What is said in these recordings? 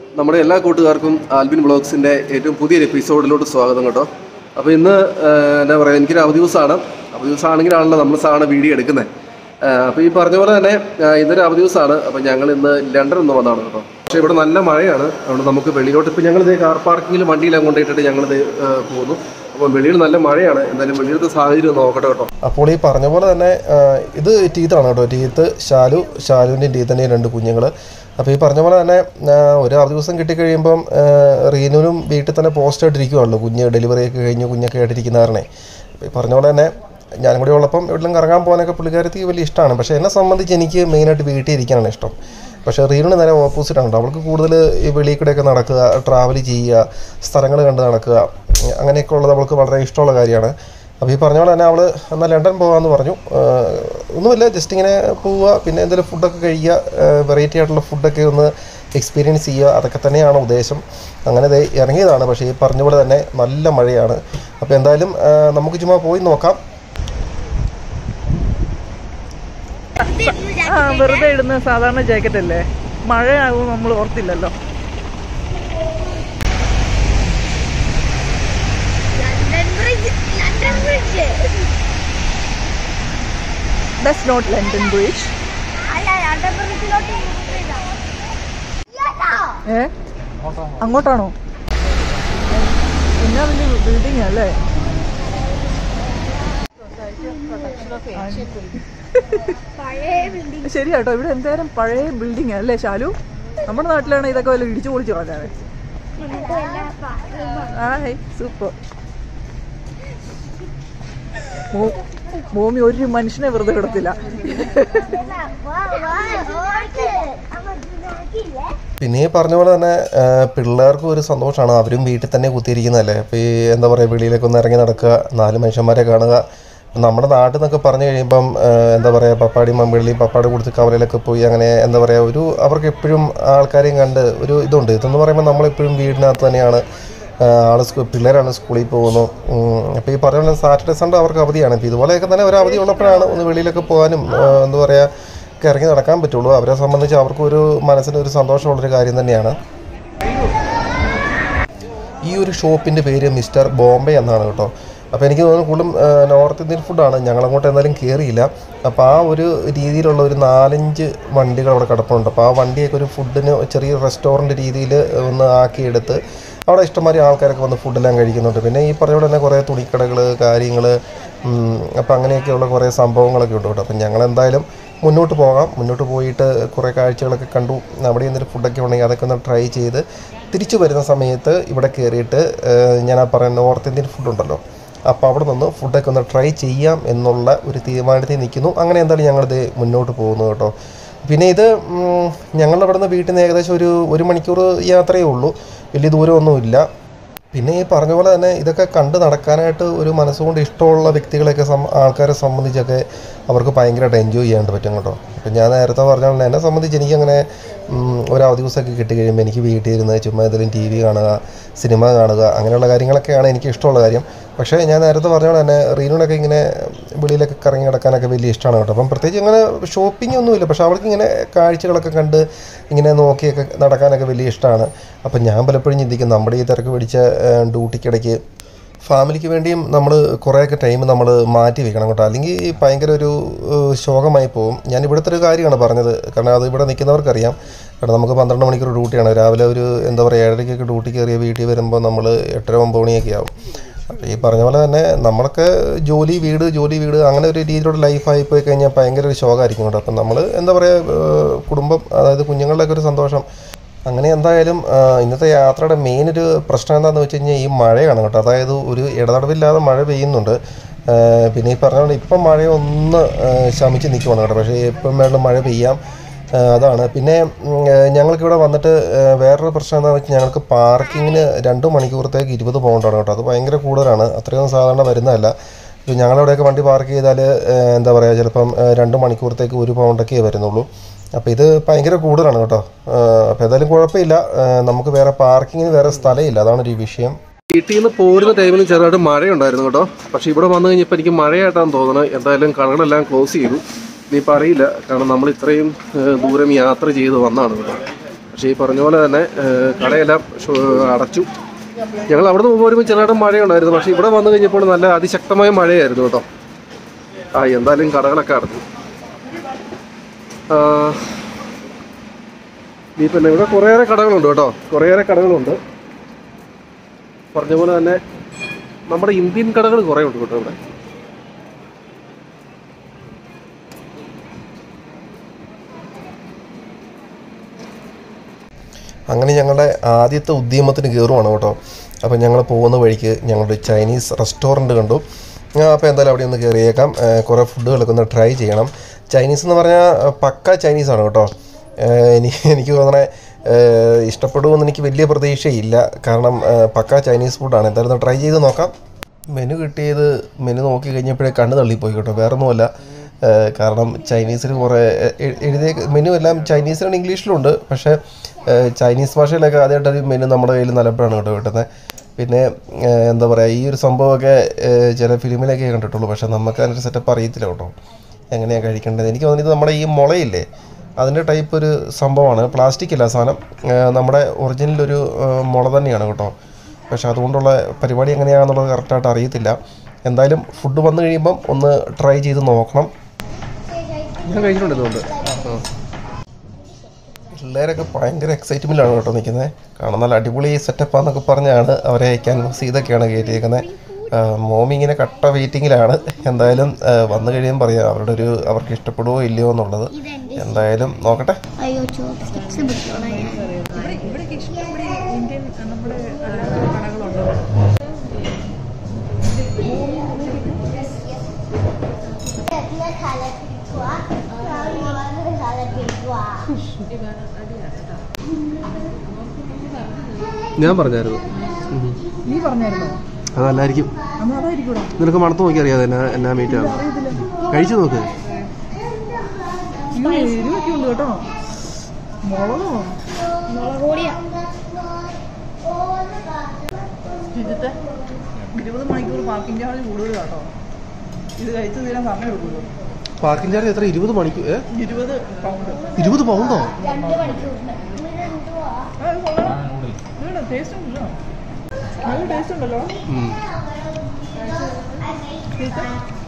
നമ്മുടെ എല്ലാ കൂട്ടുകാർക്കും ആൽബിൻ ബ്ലോഗ്സിൻ്റെ ഏറ്റവും പുതിയൊരു എപ്പിസോഡിലോട്ട് സ്വാഗതം കേട്ടോ അപ്പോൾ ഇന്ന് ആ, എന്താ പറയുക എനിക്കൊരു അവധി ദിവസമാണ് അവധി ദിവസമാണെങ്കിലാണല്ലോ നമ്മൾ സാധാരണ വീഡിയോ എടുക്കുന്നത് അപ്പോൾ ഈ പറഞ്ഞ പോലെ തന്നെ ആ, ഇന്നൊരു അവധി ദിവസമാണ് അപ്പോൾ ഞങ്ങൾ ഇന്ന് ലണ്ടൻ ഒന്ന് വന്നതാണ് കേട്ടോ പക്ഷേ ഇവിടെ നല്ല മഴയാണ് അതുകൊണ്ട് നമുക്ക് വെളിയിലോട്ട് ഇപ്പോൾ ഞങ്ങളിത് കാർ പാർക്കിങ്ങിൽ വണ്ടിയിലാണ് കൊണ്ടുപോയിട്ടിട്ട് ഞങ്ങളിത് ആ, പോകുന്നു അപ്പോൾ വെളിയിൽ നല്ല മഴയാണ് എന്തായാലും വെളിയിലത്തെ സാഹചര്യം ഒന്ന് നോക്കട്ടെ കേട്ടോ അപ്പോൾ ഈ പറഞ്ഞ പോലെ തന്നെ ആ, ഇത് ടീത്താണ് കേട്ടോ ടീത്ത് ഷാലു ഷാലുവിൻ്റെ ടീത്തിൻ്റെ രണ്ട് കുഞ്ഞുങ്ങൾ അപ്പോൾ ഈ പറഞ്ഞ പോലെ തന്നെ ആ, ഒരു അവധി ദിവസം കിട്ടിക്കഴിയുമ്പം ആ, റീനുവിനും വീട്ടിൽ തന്നെ പോസ്റ്റ് ആയിട്ടിരിക്കുവാണല്ലോ കുഞ്ഞ് ഡെലിവറി ഒക്കെ കഴിഞ്ഞ് കുഞ്ഞൊക്കെ ആയിട്ടിരിക്കുന്ന കാരണേ അപ്പോൾ ഈ പറഞ്ഞ പോലെ തന്നെ ഞാനും കൂടി ഉള്ളപ്പം എവിടെയും കറങ്ങാൻ പോകാനൊക്കെ പുള്ളിക്കാരത്തി വലിയ ഇഷ്ടമാണ് പക്ഷേ എന്നെ സംബന്ധിച്ച് എനിക്ക് മെയിനായിട്ട് വീട്ടിൽ ഇരിക്കാനാണ് ഇഷ്ടം പക്ഷേ റീനുവിന് നേരെ ഓപ്പോസിറ്റ് ആണ് കേട്ടോ. അവൾക്ക് കൂടുതൽ ഈ വെളിയിൽ കൂടെയൊക്കെ നടക്കുക ട്രാവൽ ചെയ്യുക സ്ഥലങ്ങൾ കണ്ട് നടക്കുക അങ്ങനെയൊക്കെ ഉള്ളത് അവൾക്ക് വളരെ ഇഷ്ടമുള്ള കാര്യമാണ് അപ്പോൾ ഈ പറഞ്ഞ പോലെ തന്നെ അവൾ എന്നാൽ ലണ്ടൻ പോകാമെന്ന് പറഞ്ഞു ആഹ് ഒന്നുമില്ല ജസ്റ്റ് ഇങ്ങനെ പോവുക പിന്നെ എന്തെങ്കിലും ഫുഡൊക്കെ കഴിക്കുക വെറൈറ്റി ആയിട്ടുള്ള ഫുഡൊക്കെ ഒന്ന് എക്സ്പീരിയൻസ് ചെയ്യുക അതൊക്കെ തന്നെയാണ് ഉദ്ദേശം അങ്ങനെ ദേ ഇറങ്ങിയതാണ് പക്ഷേ ഈ പറഞ്ഞ പോലെ തന്നെ നല്ല മഴയാണ് അപ്പോൾ എന്തായാലും ആഹ് നമുക്ക് ചുമ്മാ പോയി നോക്കാം ആ വെറുതെ ഇടുന്ന സാധാരണ ജാക്കറ്റ് അല്ലേ മഴയാകും നമ്മൾ ഓർത്തില്ലല്ലോ London bridge London bridge does not London bridge അല്ല ലണ്ടൻ ബ്രിഡ്ജിലോട്ട് ഏ അങ്ങോട്ടാണോ എന്നാ വലിയ ബിൽഡിംഗ് അല്ലേ പഴയ ബിൽഡിംഗ് ശരി കേട്ടോ ഇവിടെ എന്തായാലും പഴയ ബിൽഡിംഗ് അല്ലേ ശാലു നമ്മുടെ നാട്ടിലാണ് ഇതൊക്കെ വല്ല ഇടിച്ചു പൊളിച്ചു കളഞ്ഞാൽ ആ ഹൈ സൂപ്പർ ഭൂമി ഒരു മനുഷ്യനെ വെറുതെ കിടത്തില്ല പിന്നെ ഈ പറഞ്ഞ പോലെ തന്നെ ആ, പിള്ളേർക്കും ഒരു സന്തോഷമാണ് അവരും വീട്ടിൽ തന്നെ കുത്തിയിരിക്കുന്നതല്ലേ അപ്പോൾ ഈ എന്താ പറയുക വെളിയിലേക്ക് ഒന്ന് ഇറങ്ങി നടക്കുക നാല് മനുഷ്യന്മാരെ കാണുക നമ്മുടെ നാട്ടിൽ നിന്നൊക്കെ പറഞ്ഞു കഴിയുമ്പം ആ, എന്താ പറയുക പപ്പാടി മമ്പിള്ളി പപ്പാടി കൊടുത്ത് കവലയിലൊക്കെ പോയി അങ്ങനെ എന്താ പറയുക ഒരു അവർക്ക് എപ്പോഴും ആൾക്കാരെയും കണ്ട് ഒരു ഇതുണ്ട് ഇതെന്ന് പറയുമ്പോൾ നമ്മളെപ്പോഴും വീടിനകത്ത് തന്നെയാണ് ആ, ആള് സ്കൂ പിള്ളേരാണ് സ്കൂളിൽ പോകുന്നു അപ്പോൾ ഈ പറഞ്ഞ പോലെ സാറ്റർഡേ സൺഡേ അവർക്ക് അവധിയാണ് ഇപ്പോൾ ഇതുപോലെയൊക്കെ തന്നെ ഒരു അവധി ഉള്ളപ്പോഴാണ് ഒന്ന് വെളിയിലൊക്കെ പോകാനും ആ, എന്താ പറയുക ഒക്കെ ഇറങ്ങി നടക്കാൻ പറ്റുള്ളൂ അവരെ സംബന്ധിച്ച് അവർക്കൊരു മനസ്സിന് ഒരു സന്തോഷമുള്ളൊരു കാര്യം തന്നെയാണ് ഈ ഒരു ഷോപ്പിൻ്റെ പേര് മിസ്റ്റർ ബോംബെ എന്നാണ് കേട്ടോ അപ്പോൾ എനിക്ക് തോന്നുന്നു കൂടുതലും ആ, നോർത്ത് ഇന്ത്യൻ ഫുഡാണ് ഞങ്ങളങ്ങോട്ട് എന്തായാലും കയറിയില്ല അപ്പോൾ ആ ഒരു രീതിയിലുള്ള ഒരു നാലഞ്ച് വണ്ടികൾ അവിടെ കിടപ്പുണ്ട് അപ്പോൾ ആ വണ്ടിയൊക്കെ ഒരു ഫുഡിന് ചെറിയ റെസ്റ്റോറൻറ്റ് രീതിയിൽ ഒന്ന് ആക്കിയെടുത്ത് അവിടെ ഇഷ്ടംമാതിരി ആൾക്കാരൊക്കെ വന്ന് ഫുഡെല്ലാം കഴിക്കുന്നുണ്ട് പിന്നെ ഈ പറഞ്ഞ പോലെ തന്നെ കുറേ തുണിക്കടകൾ കാര്യങ്ങൾ അപ്പോൾ അങ്ങനെയൊക്കെയുള്ള കുറേ സംഭവങ്ങളൊക്കെ ഉണ്ട് കേട്ടോ അപ്പം ഞങ്ങൾ എന്തായാലും മുന്നോട്ട് പോകാം മുന്നോട്ട് പോയിട്ട് കുറേ കാഴ്ചകളൊക്കെ കണ്ടു അവിടെ എന്തെങ്കിലും ഫുഡൊക്കെ ഉണ്ടെങ്കിൽ അതൊക്കെ ഒന്ന് ട്രൈ ചെയ്ത് തിരിച്ചു വരുന്ന സമയത്ത് ഇവിടെ കയറിയിട്ട് ഏഹ്, ഞാൻ ആ പറയുന്ന നോർത്ത് ഇന്ത്യൻ ഫുഡുണ്ടല്ലോ അപ്പോൾ അവിടെ നിന്ന് ഫുഡൊക്കെ ഒന്ന് ട്രൈ ചെയ്യാം എന്നുള്ള ഒരു തീരുമാനത്തിൽ നിൽക്കുന്നു അങ്ങനെ എന്തായാലും ഞങ്ങളിത് മുന്നോട്ട് പോകുന്നു കേട്ടോ പിന്നെ ഇത് ഉം, ഞങ്ങളുടെ അവിടെ നിന്ന് വീട്ടിൽ നിന്ന് ഏകദേശം ഒരു ഒരു മണിക്കൂർ യാത്രയേ ഉള്ളൂ വലിയ ദൂരമൊന്നുമില്ല പിന്നെ ഈ പറഞ്ഞ പോലെ തന്നെ ഇതൊക്കെ കണ്ട് നടക്കാനായിട്ട് ഒരു മനസ്സുകൊണ്ട് ഇഷ്ടമുള്ള വ്യക്തികളെയൊക്കെ സം ആൾക്കാരെ സംബന്ധിച്ചൊക്കെ അവർക്ക് ഭയങ്കരമായിട്ട് എൻജോയ് ചെയ്യാണ്ട് പറ്റും കേട്ടോ അപ്പം ഞാൻ നേരത്തെ പറഞ്ഞ പോലെ എന്നെ സംബന്ധിച്ച് എനിക്കങ്ങനെ ഉം, ഒരു അവധി ദിവസമൊക്കെ കിട്ടി കഴിയുമ്പോൾ എനിക്ക് വീട്ടിൽ ഇരുന്ന് ചുമ്മാ ഏതെങ്കിലും ടി വി കാണുക സിനിമ കാണുക അങ്ങനെയുള്ള കാര്യങ്ങളൊക്കെയാണ് എനിക്ക് ഇഷ്ടമുള്ള കാര്യം പക്ഷേ ഞാൻ നേരത്തെ പറഞ്ഞ പോലെ തന്നെ റീനുവിനൊക്കെ ഇങ്ങനെ വെളിയിലൊക്കെ കറങ്ങി നടക്കാനൊക്കെ വലിയ ഇഷ്ടമാണ് കേട്ടോ അപ്പം പ്രത്യേകിച്ച് അങ്ങനെ ഷോപ്പിംഗ് ഒന്നുമില്ല പക്ഷേ അവൾക്ക് ഇങ്ങനെ കാഴ്ചകളൊക്കെ കണ്ട് ഇങ്ങനെ നോക്കിയൊക്കെ നടക്കാനൊക്കെ വലിയ ഇഷ്ടമാണ് അപ്പം ഞാൻ പലപ്പോഴും ചിന്തിക്കും നമ്മുടെ ഈ തിരക്ക് പിടിച്ച ഏഹ്, ഡ്യൂട്ടിക്കിടയ്ക്ക് ഫാമിലിക്ക് വേണ്ടിയും നമ്മൾ കുറേയൊക്കെ ടൈം നമ്മൾ മാറ്റി വെക്കണം കേട്ടോ അല്ലെങ്കിൽ ഭയങ്കര ഒരു ഏഹ്, ശോകമായി പോകും ഞാൻ ഇവിടുത്തെ ഒരു കാര്യമാണ് പറഞ്ഞത് കാരണം അത് ഇവിടെ നിൽക്കുന്നവർക്കറിയാം കാരണം നമുക്ക് പന്ത്രണ്ട് മണിക്കൂർ ഡ്യൂട്ടിയാണ് രാവിലെ ഒരു എന്താ പറയുക ഏഴരയ്ക്കൊക്കെ ഡ്യൂട്ടി കയറിയ വീട്ടിൽ വരുമ്പോൾ നമ്മൾ എട്ടര ഒമ്പത് മണിയൊക്കെ ആവും അപ്പോൾ ഈ പറഞ്ഞ പോലെ തന്നെ നമ്മളൊക്കെ ജോലി വീട് ജോലി വീട് അങ്ങനെ ഒരു രീതിയിലുള്ള ലൈഫായി പോയി കഴിഞ്ഞാൽ ഭയങ്കര ഒരു ശോകമായിരിക്കും കേട്ടോ അപ്പം നമ്മൾ എന്താ പറയുക ഏഹ്, കുടുംബം അതായത് കുഞ്ഞുങ്ങളുടെയൊക്കെ ഒരു സന്തോഷം അങ്ങനെ എന്തായാലും ആ, ഇന്നത്തെ യാത്രയുടെ മെയിൻ ഒരു പ്രശ്നം എന്താണെന്ന് വെച്ച് കഴിഞ്ഞാൽ ഈ മഴയാണ് കേട്ടോ അതായത് ഒരു ഇടതടവില്ലാതെ മഴ പെയ്യുന്നുണ്ട് ആ, പിന്നെ ഈ പറഞ്ഞ പോലെ ഇപ്പം മഴ ഒന്ന് ആ, ശമിച്ച് നിൽക്കുവാണ് കേട്ടോ പക്ഷേ ഇപ്പം വേണ്ട മഴ പെയ്യാം ആ, അതാണ് പിന്നെ ഉം, ആ, ഞങ്ങൾക്കിവിടെ വന്നിട്ട് ആ, വേറൊരു പ്രശ്നം എന്താണെന്ന് വെച്ചാൽ ഞങ്ങൾക്ക് പാർക്കിങ്ങിന് രണ്ട് മണിക്കൂറത്തേക്ക് ഇരുപത് പൗണ്ടാണ് കേട്ടോ അത് ഭയങ്കര കൂടുതലാണ് അത്രയൊന്നും സാധാരണ വരുന്നതല്ല ഇപ്പോൾ ഞങ്ങളവിടെയൊക്കെ വണ്ടി പാർക്ക് ചെയ്താൽ എന്താ പറയുക ചിലപ്പം ആ, രണ്ട് മണിക്കൂറത്തേക്ക് ഒരു പൗണ്ടൊക്കെ വരുന്നുള്ളൂ അപ്പോൾ ഇത് ഭയങ്കര കൂടുതലാണ് കേട്ടോ അപ്പോൾ ഏതായാലും കുഴപ്പമില്ല ആ, നമുക്ക് വേറെ പാർക്കിങ്ങിന് വേറെ സ്ഥലമില്ല അതാണ് ഒരു വിഷയം വീട്ടിൽ നിന്ന് പോരുന്ന ടൈമിൽ ചെറുതായിട്ട് മഴയുണ്ടായിരുന്നു കേട്ടോ പക്ഷേ ഇവിടെ വന്നു കഴിഞ്ഞപ്പോൾ എനിക്ക് മഴയായിട്ടാണ് തോന്നുന്നത് എന്തായാലും കടകളെല്ലാം ക്ലോസ് ചെയ്തു ഇനിയിപ്പോൾ അറിയില്ല കാരണം നമ്മൾ ഇത്രയും ഏഹ്, ദൂരം യാത്ര ചെയ്ത് വന്നതാണ് കേട്ടോ പക്ഷേ ഈ പറഞ്ഞ പോലെ തന്നെ ഏഹ്, കടയെല്ലാം ഷോ- അടച്ചു ഞങ്ങൾ അവിടെ നിന്ന് പോകുമ്പോൾ ചെറുതായിട്ട് മഴയുണ്ടായിരുന്നു പക്ഷേ ഇവിടെ വന്നു കഴിഞ്ഞപ്പോൾ നല്ല അതിശക്തമായ മഴയായിരുന്നു കേട്ടോ ആ എന്തായാലും കടകളൊക്കെ അടച്ചു ആ, ഈ പിന്നെ ഇവിടെ കുറേയേറെ കടകളുണ്ട് കേട്ടോ കുറേയേറെ കടകളുണ്ട് പറഞ്ഞ പോലെ തന്നെ നമ്മുടെ ഇന്ത്യൻ കടകൾ കുറേ ഉണ്ട് കേട്ടോ ഇവിടെ അങ്ങനെ ഞങ്ങളുടെ ആദ്യത്തെ ഉദ്യമത്തിന് കയറുവാണ് കേട്ടോ അപ്പോൾ ഞങ്ങൾ പോകുന്ന വഴിക്ക് ഞങ്ങളുടെ ചൈനീസ് റെസ്റ്റോറൻറ്റ് കണ്ടു അപ്പോൾ എന്തായാലും അവിടെ ഒന്ന് കയറിയേക്കാം ആ, കുറേ ഫുഡുകളൊക്കെ ഒന്ന് ട്രൈ ചെയ്യണം ചൈനീസ് എന്ന് പറഞ്ഞാൽ ആ, പക്ക ചൈനീസാണ് കേട്ടോ ആ, എനിക്ക് എനിക്ക് തോന്നണേ ആ, ഇഷ്ടപ്പെടുമെന്ന് എനിക്ക് വലിയ പ്രതീക്ഷയില്ല കാരണം ആ, പക്ക ചൈനീസ് ഫുഡാണ് എന്തായാലും ഒന്ന് ട്രൈ ചെയ്ത് നോക്കാം മെനു കിട്ടിയത് മെനു നോക്കി കഴിഞ്ഞപ്പോഴേ കണ്ണ് തള്ളിപ്പോയി കേട്ടോ വേറെ ഒന്നുമല്ല ഏഹ് കാരണം ചൈനീസിൽ കുറേ എ- എഴുതിയ മെനു എല്ലാം ചൈനീസിലാണ് ഇംഗ്ലീഷിലുണ്ട് പക്ഷേ ഏഹ് ചൈനീസ് ഭാഷയിലൊക്കെ ആദ്യമായിട്ടൊരു മെനു നമ്മുടെ കയ്യിൽ നിലപ്പോഴാണ് കേട്ടോ കിട്ടുന്നത് പിന്നെ ഏഹ് എന്താ പറയുക ഈ ഒരു സംഭവമൊക്കെ ഏഹ് ചില ഫിലിമിലൊക്കെ കണ്ടിട്ടുള്ളൂ പക്ഷേ നമുക്ക് അതിൻ്റെ സെറ്റപ്പ് അറിയത്തില്ല കേട്ടോ എങ്ങനെയാണ് കഴിക്കേണ്ടത് എനിക്ക് തോന്നിയത് നമ്മുടെ ഈ മുളയില്ലേ അതിൻ്റെ ടൈപ്പ് ഒരു സംഭവമാണ് പ്ലാസ്റ്റിക് അല്ല സാധനം ഏഹ് നമ്മുടെ ഒറിജിനൽ ഒരു ഏഹ് മുള തന്നെയാണ് കേട്ടോ പക്ഷെ അതുകൊണ്ടുള്ള പരിപാടി എങ്ങനെയാണെന്നുള്ളത് കറക്റ്റായിട്ട് അറിയത്തില്ല എന്തായാലും ഫുഡ് വന്നു കഴിയുമ്പം ഒന്ന് ട്രൈ ചെയ്ത് നോക്കണം ഞാൻ കഴിച്ചിട്ടുണ്ട് ഇതുകൊണ്ട് പിള്ളേരൊക്കെ ഭയങ്കര എക്സൈറ്റ്മെൻറ്റിലാണ് കേട്ടോ നിൽക്കുന്നത് കാണാൻ നല്ല അടിപൊളി സെറ്റപ്പാന്നൊക്കെ പറഞ്ഞാണ് അവരെ ക്യാൻവാസ് ചെയ്തൊക്കെയാണ് കയറ്റിയേക്കുന്നത് മോമി ഇങ്ങനെ കട്ട വെയിറ്റിങ്ങിലാണ് എന്തായാലും ആ, വന്നു കഴിയുമ്പോൾ പറയാം അവരുടെ ഒരു അവർക്ക് ഇഷ്ടപ്പെടുവോ ഇല്ലയോ എന്നുള്ളത് എന്തായാലും നോക്കട്ടെ അയ്യോ ചോപ്സ്റ്റിക്സ് പിടിച്ചോളാം ഞാൻ ഇവിടെ ഇവിടേക്ക് ഇഷ്ടംപോലെ ഇന്ത്യൻ നമ്മുടെ കടകളുണ്ട് ഞാൻ പറഞ്ഞായിരുന്നു നീ പറഞ്ഞായിരുന്നോ അതല്ലായിരിക്കും അന്ന് അതായിരിക്കൂടാ നിനക്ക് മണത്ത് നോക്കി അറിയാതെ എന്നാ എന്നാ മീറ്റാണ് കഴിച്ചു നോക്ക് അയ്യോ എരിവൊക്കെ ഉണ്ട് കേട്ടോ മുളകോ മുളക് പൊടിയാ ശുചിത്തെ ഇരുപത് മണിക്കൂർ പാർക്കിംഗ് ചാർജ് കൂടുതൽ കേട്ടോ ഇത് കഴിച്ചു തീരാൻ സമയം എടുക്കുമല്ലോ പാർക്കിംഗ് ചാർജ് എത്ര ഇരുപത് മണിക്കൂർ ഏ ഇരുപത് പൗണ്ട് ഇരുപത് പൗണ്ടോ രണ്ട് മണിക്കൂറിന് ടേസ്റ്റ് ഉണ്ടല്ലോ നല്ല ടേസ്റ്റ് ഉണ്ടല്ലോ ടേസ്റ്റ്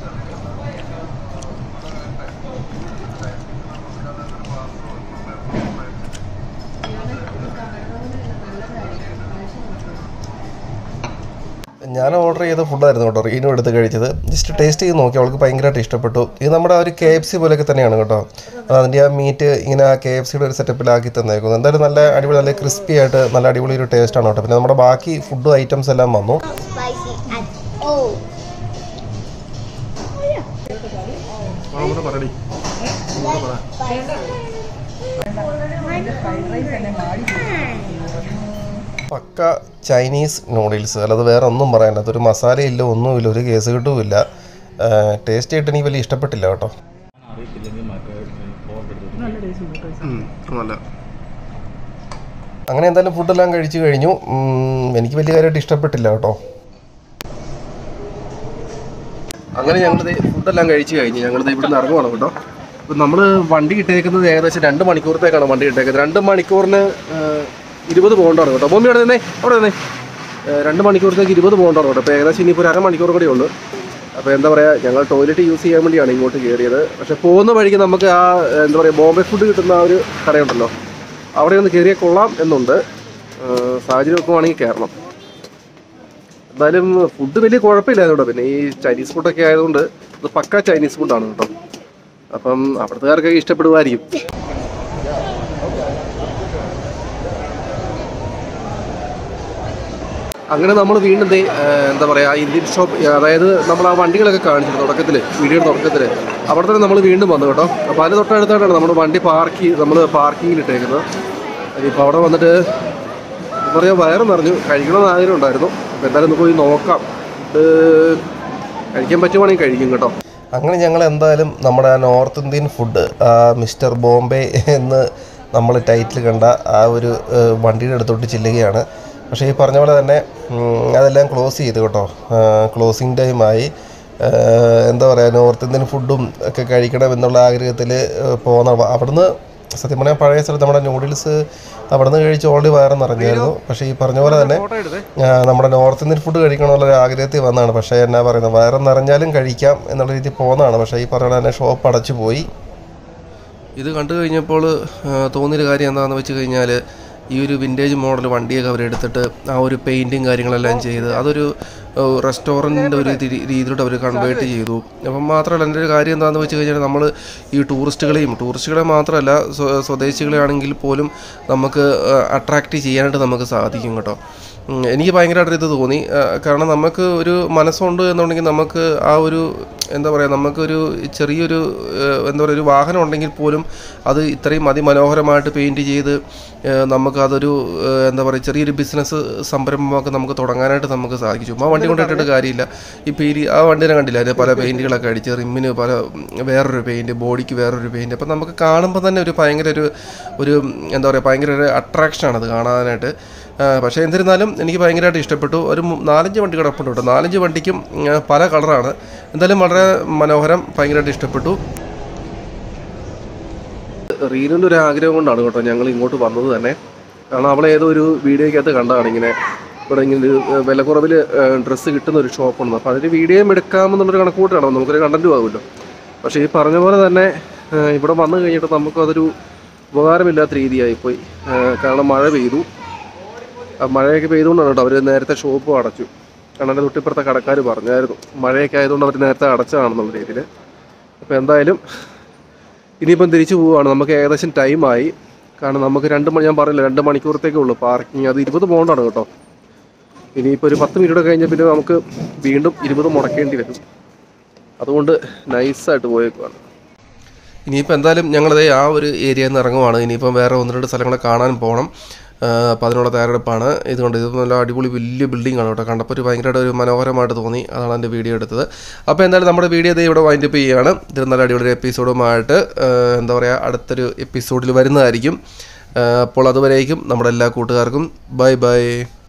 ഞാൻ ഓർഡർ ചെയ്ത ഫുഡായിരുന്നു കേട്ടോ റീനു എടുത്ത് കഴിച്ചത് ജസ്റ്റ് ടേസ്റ്റ് ചെയ്ത് നോക്കി അവൾക്ക് ഭയങ്കരമായിട്ട് ഇഷ്ടപ്പെട്ടു ഇത് നമ്മുടെ ആ ഒരു കെ എഫ് സി പോലെയൊക്കെ തന്നെയാണ് കേട്ടോ അത് അതിൻ്റെ ആ മീറ്റ് ഇങ്ങനെ ആ കെ എഫ് സിയുടെ ഒരു സെറ്റപ്പിലാക്കി തന്നേക്കുന്നു എന്തായാലും നല്ല അടിപൊളി നല്ല ക്രിസ്പി ആയിട്ട് നല്ല അടിപൊളി ഒരു ടേസ്റ്റാണ് കേട്ടോ പിന്നെ നമ്മുടെ ബാക്കി ഫുഡ് ഐറ്റംസ് എല്ലാം വന്നു സ്പൈസി ഓ പറയടി ഫ്രൈഡ് റൈസ് തന്നെ മാടി പക്ക ചൈനീസ് നൂഡിൽസ് അല്ലാതെ വേറെ ഒന്നും പറയാനില്ല അതൊരു മസാലയില്ല ഒന്നുമില്ല ഒരു കേസ് കിട്ടുമില്ല ടേസ്റ്റ് ആയിട്ട് എനിക്ക് വലിയ ഇഷ്ടപ്പെട്ടില്ല കേട്ടോ നല്ല ടേസ്റ്റ് ഉണ്ട് കേട്ടോ നല്ല അങ്ങനെ എന്തായാലും ഫുഡെല്ലാം കഴിച്ചു കഴിഞ്ഞു ഉം, എനിക്ക് വലിയ കാര്യമായിട്ട് ഇഷ്ടപ്പെട്ടില്ല കേട്ടോ അങ്ങനെ ഞങ്ങൾ ഫുഡെല്ലാം കഴിച്ച് കഴിഞ്ഞ് ഞങ്ങൾ ഇവിടെ നിന്ന് ഇറങ്ങുവാണ് കേട്ടോ അപ്പം നമ്മൾ വണ്ടി ഇട്ടേക്കുന്നത് ഏകദേശം രണ്ട് മണിക്കൂറത്തേക്കാണ് വണ്ടി ഇട്ടേക്കുന്നത് രണ്ട് മണിക്കൂറിന് ഏഹ്, ഇരുപത് പോണ്ടാണ് കേട്ടോ ഭൂമി അവിടെ നിന്നേ അവിടെ നിന്നേ ഏഹ്, രണ്ട് മണിക്കൂറത്തേക്ക് ഇരുപത് പോണ്ടാണ് കേട്ടോ അപ്പോൾ ഏകദേശം ഇനിയിപ്പോൾ ഒരു അരമണിക്കൂർ കൂടെ ഉള്ളൂ അപ്പോൾ എന്താ പറയുക ഞങ്ങൾ ടോയ്ലറ്റ് യൂസ് ചെയ്യാൻ വേണ്ടിയാണ് ഇങ്ങോട്ട് കയറിയത് പക്ഷേ പോകുന്ന വഴിക്ക് നമുക്ക് ആ ഏഹ്, എന്താ പറയുക ബോംബെ ഫുഡ് കിട്ടുന്ന ആ ഒരു കടയുണ്ടല്ലോ അവിടെ ഒന്ന് കയറിയാൽ കൊള്ളാം എന്നുണ്ട് ഏഹ്, സാഹചര്യം വെക്കുവാണെങ്കിൽ കയറണം എന്തായാലും ഫുഡ് വലിയ കുഴപ്പമില്ലായിരുന്നു കേട്ടോ പിന്നെ ഈ ചൈനീസ് ഫുഡൊക്കെ ആയതുകൊണ്ട് ഇത് പക്ക ചൈനീസ് ഫുഡാണ് കേട്ടോ അപ്പം അവിടുത്തുകാർക്കൊക്കെ ഇഷ്ടപ്പെടുമായിരിക്കും അങ്ങനെ നമ്മൾ വീണ്ടും ദേ, ഏഹ്, എന്താ പറയുക ഇന്ത്യൻ ഷോപ്പ് അതായത് നമ്മൾ ആ വണ്ടികളൊക്കെ കാണിച്ചു തുടക്കത്തിൽ വീഡിയോയുടെ തുടക്കത്തിൽ അവിടെ തന്നെ നമ്മൾ വീണ്ടും വന്നു കേട്ടോ അപ്പോൾ അതിന് തൊട്ടടുത്തായിട്ടാണ് നമ്മൾ വണ്ടി പാർക്ക് നമ്മൾ പാർക്കിങ്ങിൽ ഇട്ടേക്കുന്നത് ഇപ്പോൾ അവിടെ വന്നിട്ട് എന്താ പറയുക വയറ് നിറഞ്ഞു കഴിക്കണമെന്ന് ആഗ്രഹം ഉണ്ടായിരുന്നു അപ്പോൾ എന്തായാലും ഒന്ന് പോയി നോക്കാം ഫുഡ് കഴിക്കാൻ പറ്റുവാണെങ്കിൽ കഴിക്കും കേട്ടോ അങ്ങനെ ഞങ്ങൾ എന്തായാലും നമ്മുടെ ആ നോർത്ത് ഇന്ത്യൻ ഫുഡ് ആ മിസ്റ്റർ ബോംബെ എന്ന് നമ്മൾ ടൈറ്റിൽ കണ്ട ആ ഒരു ഏഹ്, വണ്ടിയുടെ അടുത്തോട്ട് ചെല്ലുകയാണ് പക്ഷേ ഈ പറഞ്ഞ പോലെ തന്നെ ഉം, അതെല്ലാം ക്ലോസ് ചെയ്തു കേട്ടോ ക്ലോസിങ് ടൈമായി എന്താ പറയുക നോർത്ത് ഇന്ത്യൻ ഫുഡും ഒക്കെ കഴിക്കണം എന്നുള്ള ആഗ്രഹത്തിൽ പോകുന്ന അവിടുന്ന് സത്യം പറഞ്ഞാൽ പഴയ സ്ഥലത്ത് നമ്മുടെ നൂഡിൽസ് അവിടെ നിന്ന് കഴിച്ച് ഓൾറെഡി വയറ് നിറഞ്ഞായിരുന്നു പക്ഷേ ഈ പറഞ്ഞ പോലെ തന്നെ ഫോട്ടോ എടുത്തേ ആ, നമ്മുടെ നോർത്ത് ഇന്ത്യൻ ഫുഡ് കഴിക്കണമെന്നുള്ള ഒരു ആഗ്രഹത്തിൽ വന്നതാണ് പക്ഷേ എന്നാ പറയുന്നത് വയറ് നിറഞ്ഞാലും കഴിക്കാം എന്നുള്ള രീതിയിൽ പോകുന്നതാണ് പക്ഷേ ഈ പറഞ്ഞ പോലെ തന്നെ ഷോപ്പ് അടച്ചു പോയി ഇത് കണ്ടു കഴിഞ്ഞപ്പോൾ ആ, തോന്നിയൊരു കാര്യം എന്താണെന്ന് വെച്ച് കഴിഞ്ഞാൽ ഈ ഒരു വിൻറ്റേജ് മോഡൽ വണ്ടിയൊക്കെ അവരെടുത്തിട്ട് ആ ഒരു പെയിൻറ്റും കാര്യങ്ങളെല്ലാം ചെയ്ത് അതൊരു റെസ്റ്റോറൻറ്റിൻ്റെ ഒരു തി- രീതിയിലോട്ട് അവർ കൺവേർട്ട് ചെയ്തു അപ്പം മാത്രമല്ല എൻ്റെ ഒരു കാര്യം എന്താണെന്ന് വെച്ച് കഴിഞ്ഞാൽ നമ്മൾ ഈ ടൂറിസ്റ്റുകളെയും ടൂറിസ്റ്റുകളെ മാത്രമല്ല സ്വ- സ്വദേശികളെ ആണെങ്കിൽ പോലും നമുക്ക് അട്രാക്റ്റ് ചെയ്യാനായിട്ട് നമുക്ക് സാധിക്കും കേട്ടോ ഉം, എനിക്ക് ഭയങ്കരമായിട്ട് ഇത് തോന്നി ആ, കാരണം നമുക്ക് ഒരു മനസ്സുണ്ട് എന്നുണ്ടെങ്കിൽ നമുക്ക് ആ ഒരു എന്താ പറയുക നമുക്കൊരു ചെറിയൊരു ആ, എന്താ പറയുക ഒരു വാഹനം ഉണ്ടെങ്കിൽ പോലും അത് ഇത്രയും അതിമനോഹരമായിട്ട് പെയിൻറ്റ് ചെയ്ത് ആ, നമുക്കതൊരു ആ, എന്താ പറയുക ചെറിയൊരു ബിസിനസ് സംരംഭമൊക്കെ നമുക്ക് തുടങ്ങാനായിട്ട് നമുക്ക് സാധിക്കും ചുമ്മാ വണ്ടി കൊണ്ടിട്ടിട്ട് കാര്യമില്ല ഇപ്പോൾ ഈ ആ വണ്ടിനെ കണ്ടില്ല അതിന് പല പെയിൻറ്റുകളൊക്കെ അടിച്ച് റിമ്മിന് പല ഉം, വേറൊരു പെയിൻറ്റ് ബോഡിക്ക് വേറൊരു പെയിൻറ്റ് അപ്പം നമുക്ക് കാണുമ്പോൾ തന്നെ ഒരു ഭയങ്കര ഒരു ഒരു എന്താ പറയുക ഭയങ്കര ഒരു അട്രാക്ഷനാണ് അത് കാണാനായിട്ട് ആ, പക്ഷേ എന്നിരുന്നാലും എനിക്ക് ഭയങ്കരമായിട്ട് ഇഷ്ടപ്പെട്ടു ഒരു മു- നാലഞ്ച് വണ്ടി കിടപ്പുണ്ട് കേട്ടോ നാലഞ്ച് വണ്ടിക്കും ഉം, പല കളറാണ് എന്തായാലും വളരെ മനോഹരം ഭയങ്കരമായിട്ട് ഇഷ്ടപ്പെട്ടു റീനുവിൻ്റെ ഒരു ആഗ്രഹം കൊണ്ടാണ് കേട്ടോ ഞങ്ങൾ ഇങ്ങോട്ട് വന്നത് തന്നെ കാരണം അവളെ ഏതോ ഒരു വീഡിയോയ്ക്കകത്ത് കണ്ടതാണ് ഇങ്ങനെ ഇവിടെ ഇങ്ങനെ ഒരു ഏഹ്, വിലക്കുറവിൽ ഡ്രസ്സ് കിട്ടുന്ന ഒരു ഷോപ്പുണ്ട് അപ്പോൾ അതിന് വീഡിയോയും എടുക്കാമെന്നുള്ളൊരു കണക്കൂട്ടാണ് നമുക്കൊരു കണ്ടൻറ്റും ആകുമല്ലോ പക്ഷേ ഈ പറഞ്ഞ പോലെ തന്നെ ഏഹ്, ഇവിടെ വന്നു കഴിഞ്ഞിട്ട് നമുക്കതൊരു ഉപകാരമില്ലാത്ത രീതിയായിപ്പോയി ഏഹ്, കാരണം മഴ പെയ്തു ആ മഴയൊക്കെ പെയ്തുകൊണ്ടാണ് കേട്ടോ അവർ നേരത്തെ ഷോപ്പ് അടച്ചു കാരണം എൻ്റെ തൊട്ടിപ്പുറത്തെ കടക്കാർ പറഞ്ഞായിരുന്നു മഴയൊക്കെ ആയതുകൊണ്ട് അവർ നേരത്തെ അടച്ചതാണെന്നുള്ള രീതിയിൽ അപ്പോൾ എന്തായാലും ഇനിയിപ്പം തിരിച്ചു പോവുകയാണ് നമുക്ക് ഏകദേശം ടൈമായി കാരണം നമുക്ക് രണ്ട് മണി ഞാൻ പറഞ്ഞില്ല രണ്ട് മണിക്കൂറത്തേക്കേ ഉള്ളൂ പാർക്കിംഗ് അത് ഇരുപത് പോണ്ടാണ് കേട്ടോ ഇനിയിപ്പോൾ ഒരു പത്ത് മിനിറ്റ് കഴിഞ്ഞാൽ പിന്നെ നമുക്ക് വീണ്ടും ഇരുപത് മുടക്കേണ്ടി വരും അതുകൊണ്ട് നൈസായിട്ട് പോയേക്കുവാണ് ഇനിയിപ്പോൾ എന്തായാലും ഞങ്ങളതേ ആ ഒരു ഏരിയയിൽ നിന്ന് ഇറങ്ങുവാണ് ഇനിയിപ്പം വേറെ ഒന്ന് രണ്ട് സ്ഥലങ്ങൾ കാണാൻ പോകണം അപ്പോൾ അതിനുള്ള തയ്യാറെടുപ്പാണ് ഇതുകൊണ്ട് ഇത് നല്ല അടിപൊളി വലിയ ബിൽഡിംഗ് ആണ് കേട്ടോ കണ്ടപ്പോൾ ഒരു ഭയങ്കരമായിട്ട് ഒരു മനോഹരമായിട്ട് തോന്നി അതാണ് എൻ്റെ വീഡിയോ എടുത്തത് അപ്പോൾ എന്തായാലും നമ്മുടെ വീഡിയോ ദേ ഇവിടെ വൈൻഡപ്പ് ചെയ്യുകയാണ് ഇത് നല്ല അടിപൊളി ഒരു എപ്പിസോഡുമായിട്ട് എന്താ പറയുക അടുത്തൊരു എപ്പിസോഡിൽ വരുന്നതായിരിക്കും ആ, അപ്പോൾ അതുവരേക്കും നമ്മുടെ എല്ലാ കൂട്ടുകാർക്കും ബൈ ബൈ